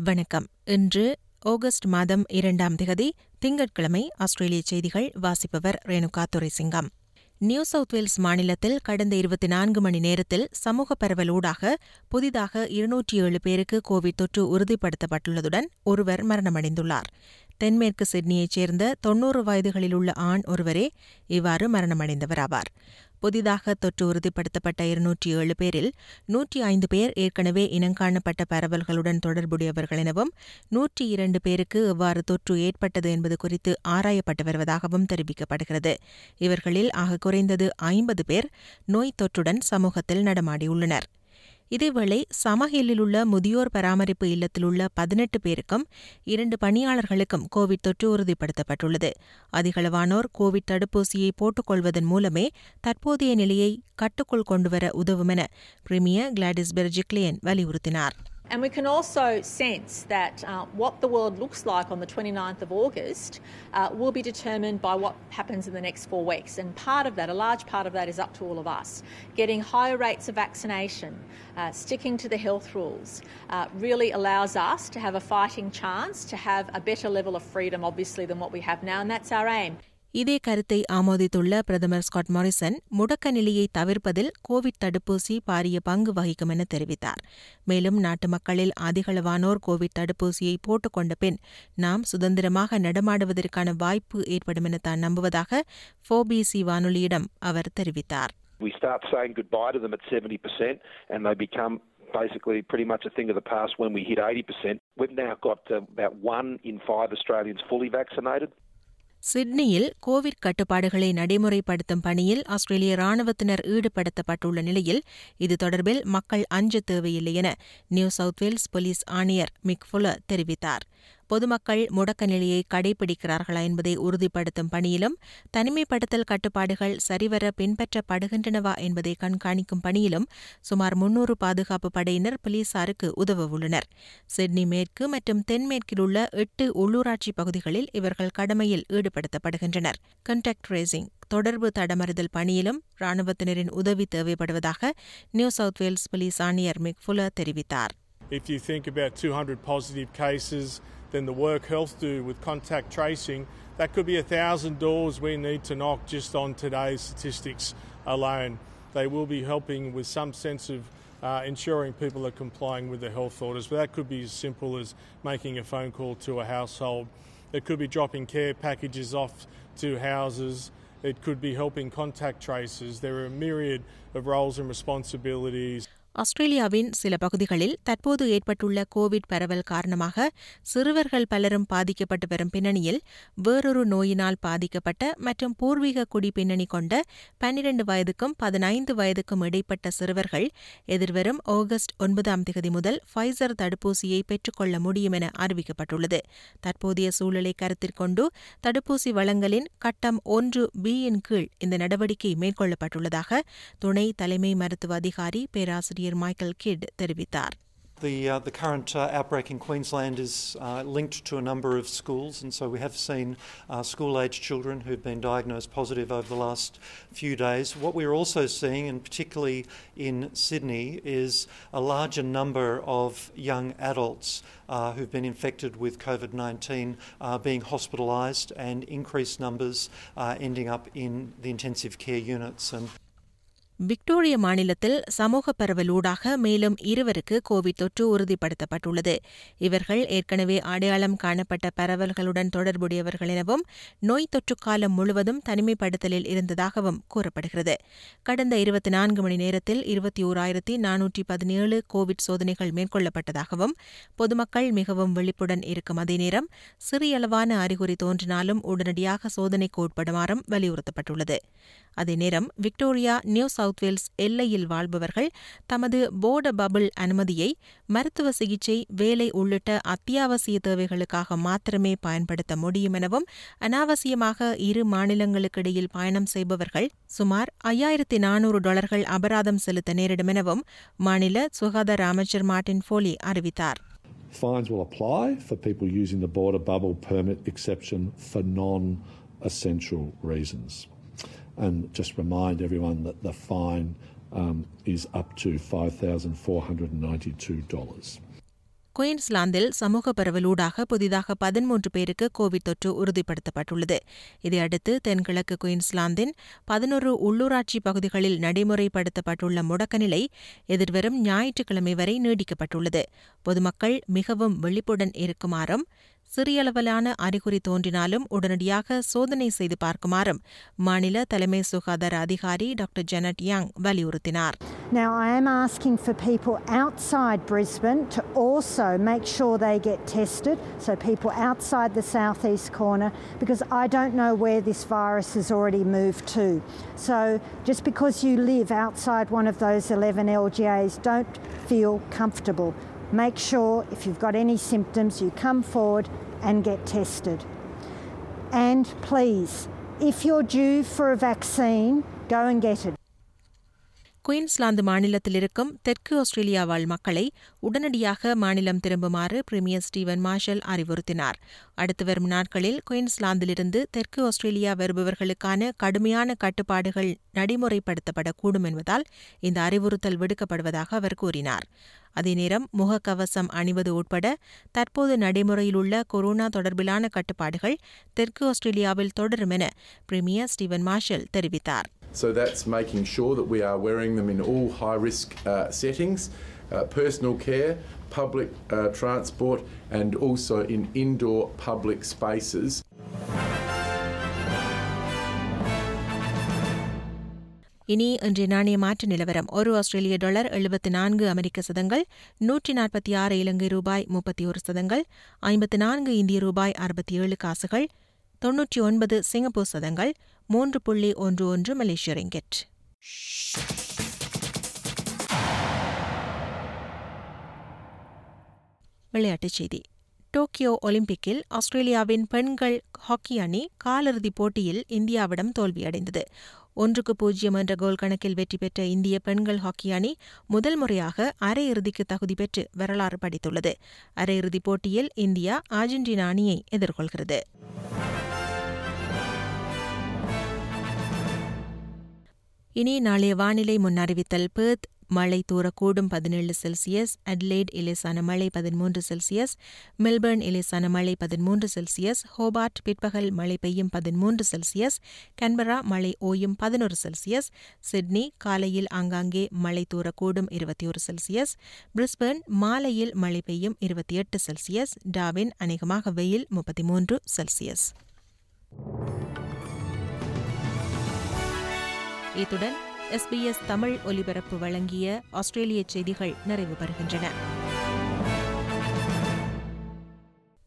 வணக்கம் இன்று ஆகஸ்ட் மாதம் இரண்டாம் திகதி திங்கட்கிழமை ஆஸ்திரேலிய செய்திகள் வாசிப்பவர் Renuka Duraisingam New South Wales மாநிலத்தில் கடந்த இருபத்தி நான்கு மணி நேரத்தில் சமூக பரவலூடாக புதிதாக இருநூற்றி ஏழு பேருக்கு கோவிட் தொற்று உறுதிப்படுத்தப்பட்டுள்ளதுடன் ஒருவர் மரணமடைந்துள்ளார் தென்மேற்கு சிட்னியைச் சேர்ந்த தொன்னூறு வயதுகளில் உள்ள ஆண் ஒருவரே இவ்வாறு மரணமடைந்தவர் ஆவார் புதிதாக தொற்று உறுதிப்படுத்தப்பட்ட இருநூற்றி ஏழு பேரில் நூற்றி ஐந்து பேர் ஏற்கனவே இனங்காணப்பட்ட பரவல்களுடன் தொடர்புடையவர்கள் எனவும் நூற்றி இரண்டு பேருக்கு எவ்வாறு தொற்று ஏற்பட்டது என்பது குறித்து ஆராயப்பட்டு வருவதாகவும் தெரிவிக்கப்படுகிறது இவர்களில் ஆக குறைந்தது ஐம்பது பேர் நோய் தொற்றுடன் சமூகத்தில் நடமாடியுள்ளனர் இதேவேளை சமஹில்லில் உள்ள முதியோர் பராமரிப்பு இல்லத்தில் உள்ள பதினெட்டு பேருக்கும் இரண்டு பணியாளர்களுக்கும் கோவிட் தொற்று உறுதிப்படுத்தப்பட்டுள்ளது அதிகளவானோர் கோவிட் தடுப்பூசியை போட்டுக்கொள்வதன் மூலமே தற்போதைய நிலையை கட்டுக்குள் கொண்டுவர உதவும் என பிரிமியர் கிளாடிஸ் பெர்ஜிக்லியன் வலியுறுத்தினார் And we can also sense that uh, what the world looks like on the 29th of August uh, will be determined by what happens in the next four weeks. And part of that, a large part of that, is up to all of us. Getting higher rates of vaccination, uh, sticking to the health rules, uh, really allows us to have a fighting chance to have a better level of freedom, obviously, than what we have now. And that's our aim. இதே கருத்தை ஆமோதித்துள்ள பிரதமர் Scott Morrison முடக்க நிலையை தவிர்ப்பதில் Covid தடுப்பூசி பாரிய பங்கு வகிக்கும் என தெரிவித்தார் மேலும் நாட்டு மக்களில் அதிகளவானோர் கோவிட் தடுப்பூசியை போட்டுக்கொண்ட பின் நாம் சுதந்திரமாக நடமாடுவதற்கான வாய்ப்பு ஏற்படும் என தான் நம்புவதாக ஃபோபிசி வானொலியிடம் அவர் தெரிவித்தார் We start saying goodbye to them at 70% and they become basically pretty much a thing of the past when we hit 80%. We've now got uh, about one in five Australians fully vaccinated. சிட்னியில் Covid கட்டுப்பாடுகளை நடைமுறைப்படுத்தும் பணியில் ஆஸ்திரேலிய ராணுவத்தினர் ஈடுபடுத்தப்பட்டுள்ள நிலையில் இது தொடர்பில் மக்கள் அஞ்ச தேவையில்லை என நியூ சவுத் வேல்ஸ் போலீஸ் ஆணையர் மிக் ஃபுலர் தெரிவித்தார் பொதுமக்கள் முடக்க நிலையை கடைபிடிக்கிறார்களா என்பதை உறுதிப்படுத்தும் பணியிலும் தனிமைப்படுத்தல் கட்டுப்பாடுகள் சரிவர பின்பற்றப்படுகின்றனவா என்பதை கண்காணிக்கும் பணியிலும் சுமார் முன்னூறு பாதுகாப்பு படையினர் போலீசாருக்கு உதவ உள்ளனர் சிட்னி மேற்கு மற்றும் தென்மேற்கில் உள்ள எட்டு உள்ளூராட்சி பகுதிகளில் இவர்கள் கடமையில் ஈடுபடுத்தப்படுகின்றனர் கண்டாக்ட் ரேசிங் தொடர்பு தடமறுதல் பணியிலும் ராணுவத்தினரின் உதவி தேவைப்படுவதாக நியூ சவுத் வேல்ஸ் போலீஸ் ஆணையர் மிக் ஃபுலர் தெரிவித்தார் If you think about 200 positive cases, then the work health do with contact tracing, that could be a thousand doors we need to knock just on today's statistics alone. They will be helping with some sense of uh, ensuring people are complying with the health orders, but that could be as simple as making a phone call to a household. It could be dropping care packages off to houses. It could be helping contact tracers. There are a myriad of roles and responsibilities. ஆஸ்திரேலியாவின் சில பகுதிகளில் தற்போது ஏற்பட்டுள்ள Covid பரவல் காரணமாக சிறுவர்கள் பலரும் பாதிக்கப்பட்டு வரும் பின்னணியில் வேறொரு நோயினால் பாதிக்கப்பட்ட மற்றும் பூர்வீக குடி பின்னணி கொண்ட பன்னிரண்டு வயதுக்கும் பதினைந்து வயதுக்கும் இடைப்பட்ட சிறுவர்கள் எதிர்வரும் ஆகஸ்ட் ஒன்பதாம் தேதி முதல் ஃபைசர் தடுப்பூசியை பெற்றுக்கொள்ள முடியும் என அறிவிக்கப்பட்டுள்ளது தற்போதைய சூழலை கருத்தில் கொண்டு தடுப்பூசி வழங்கலின் கட்டம் ஒன்று பியின் கீழ் இந்த நடவடிக்கை மேற்கொள்ளப்பட்டுள்ளதாக துணை தலைமை மருத்துவ அதிகாரி பேராசிரியர் மைக்கேல் கிட் தெரிவித்தார் The, uh, the current uh, outbreak in Queensland is uh, linked to a number of schools, and so we have seen uh, school aged children who've been diagnosed positive over the last few days. What we're also seeing, and particularly in Sydney, is a larger number of young adults uh, who've been infected with COVID 19 uh, being hospitalised, and increased numbers uh, ending up in the intensive care units. And விக்டோரிய மாநிலத்தில் சமூக பரவலூடாக மேலும் இருவருக்கு Covid தொற்று உறுதிப்படுத்தப்பட்டுள்ளது இவர்கள் ஏற்கனவே அடையாளம் காணப்பட்ட பரவல்களுடன் தொடர்புடையவர்கள் எனவும் நோய் தொற்று காலம் முழுவதும் தனிமைப்படுத்தலில் இருந்ததாகவும் கூறப்படுகிறது கடந்த இருபத்தி நான்கு மணி நேரத்தில் இருபத்தி ஓராயிரத்தி நானூற்றி பதினேழு கோவிட் சோதனைகள் மேற்கொள்ளப்பட்டதாகவும் பொதுமக்கள் மிகவும் விழிப்புடன் இருக்கும் அதே நேரம் சிறியளவான அறிகுறி தோன்றினாலும் உடனடியாக சோதனைக்கு உட்படுமாறும் வலியுறுத்தப்பட்டுள்ளது அதே நேரம் விக்டோரியா நியூ சவுத் வேல்ஸ் எல்லையில் வாழ்பவர்கள் தமது போர்ட பபிள் அனுமதியை மருத்துவ சிகிச்சை வேலை உள்ளிட்ட அத்தியாவசிய தேவைகளுக்காக மாத்திரமே பயன்படுத்த முடியும் எனவும் அனாவசியமாக இரு மாநிலங்களுக்கிடையில் பயணம் செய்பவர்கள் சுமார் ஐயாயிரத்தி நானூறு டாலர்கள் அபராதம் செலுத்த நேரிடும் எனவும் மாநில சுகாதார அமைச்சர் மார்டின் ஃபோலி அறிவித்தார் Fines will apply for people using the border bubble permit exception for non essential reasons. And just remind everyone that the fine um, is up to $5,492. குயின்ஸ்லாந்தில் சமூக பரவலூடாக புதிதாக பதிமூன்று பேருக்கு கோவிட் தொற்று உறுதிப்படுத்தப்பட்டுள்ளது இதையடுத்து தென்கிழக்கு குயின்ஸ்லாந்தின் பதினொரு உள்ளூராட்சி பகுதிகளில் நடைமுறைப்படுத்தப்பட்டுள்ள முடக்க நிலை எதிர்வரும் ஞாயிற்றுக்கிழமை வரை நீடிக்கப்பட்டுள்ளது பொதுமக்கள் மிகவும் விழிப்புடன் இருக்குமாறும் சிறியளவிலான அறிகுறி தோன்றினாலும் உடனடியாக சோதனை செய்து பார்க்குமாறும் மாநில தலைமை சுகாதார அதிகாரி டாக்டர் ஜெனட் யங் வலியுறுத்தினார் Now, I am asking for people outside Brisbane to also make sure they get tested, so people outside the southeast corner, because I don't know where this virus has already moved to. So, just because you live outside one of those 11 LGAs, don't feel comfortable. Make sure if you've got any symptoms, you come forward and get tested. And please, if you're due for a vaccine, go and get it. Queensland மாநிலத்தில் இருக்கும் தெற்கு Australia வாழ் மக்களை உடனடியாக மாநிலம் திரும்புமாறு premier Steven marshal அறிவுறுத்தினார் அடுத்து வரும் நாட்களில் குயின்ஸ்லாந்திலிருந்து தெற்கு ஆஸ்திரேலியா வருபவர்களுக்கான கடுமையான கட்டுப்பாடுகள் நடைமுறைப்படுத்தப்படக்கூடும் என்பதால் இந்த அறிவுறுத்தல் விடுக்கப்படுவதாக அவர் கூறினார் அதேநேரம் முகக்கவசம் அணிவது உட்பட தற்போது நடைமுறையில் உள்ள கொரோனா தொடர்பிலான கட்டுப்பாடுகள் தெற்கு ஆஸ்திரேலியாவில் தொடரும் என பிரீமியர் ஸ்டீவன் மார்ஷல் தெரிவித்தார் So that's making sure that we are wearing them in all high risk uh, settings, uh, personal care, public uh, transport, and also in indoor public spaces. இனி இன்றைய நாணய மாற்று நிலவரம் ஒரு ஆஸ்திரேலிய டாலர் எழுபத்தி நான்கு அமெரிக்க சதங்கள் நூற்றி நாற்பத்தி ஆறு இலங்கை ரூபாய் முப்பத்தி ஒரு சதங்கள் ஐம்பத்தி நான்கு இந்திய ரூபாய் அறுபத்தி ஏழு காசுகள் தொன்னூற்றி ஒன்பது சிங்கப்பூர் சதங்கள் மூன்று புள்ளி ஒன்று ஒன்று மலேசிய ரிங்கெட் விளையாட்டுச் செய்தி டோக்கியோ ஒலிம்பிக்கில் ஆஸ்திரேலியாவின் பெண்கள் ஹாக்கி அணி காலிறுதிப் போட்டியில் இந்தியாவிடம் தோல்வியடைந்தது ஒன்றுக்கு பூஜ்ஜியம் என்ற கோல் கணக்கில் வெற்றி பெற்ற இந்திய பெண்கள் ஹாக்கி அணி முதல் முறையாக அரையிறுதிக்கு தகுதி பெற்று வரலாறு படைத்துள்ளது அரையிறுதிப் போட்டியில் இந்தியா அர்ஜென்டினா அணியை எதிர்கொள்கிறது இனி நாளைய வானிலை முன்னறிவித்தல் பேர்த் மழை தூரக்கூடும் பதினேழு செல்சியஸ் அட்லைட் இலேசான மழை பதிமூன்று செல்சியஸ் மெல்பர்ன் இலேசான மழை பதிமூன்று செல்சியஸ் ஹோபார்ட் பிற்பகல் மழை பெய்யும் பதிமூன்று செல்சியஸ் கன்பரா மழை ஓயும் பதினொரு செல்சியஸ் சிட்னி காலையில் ஆங்காங்கே மழை தூரக்கூடும் இருபத்தி ஒரு செல்சியஸ் பிரிஸ்பர்ன் மாலையில் மழை பெய்யும் இருபத்தி எட்டு செல்சியஸ் டாவின் அநேகமாக வெயில் முப்பத்தி மூன்று செல்சியஸ் இத்துடன் எஸ்பிஎஸ் தமிழ் ஒலிபரப்பு வழங்கிய ஆஸ்திரேலிய செய்திகள் நிறைவு பெறுகின்றன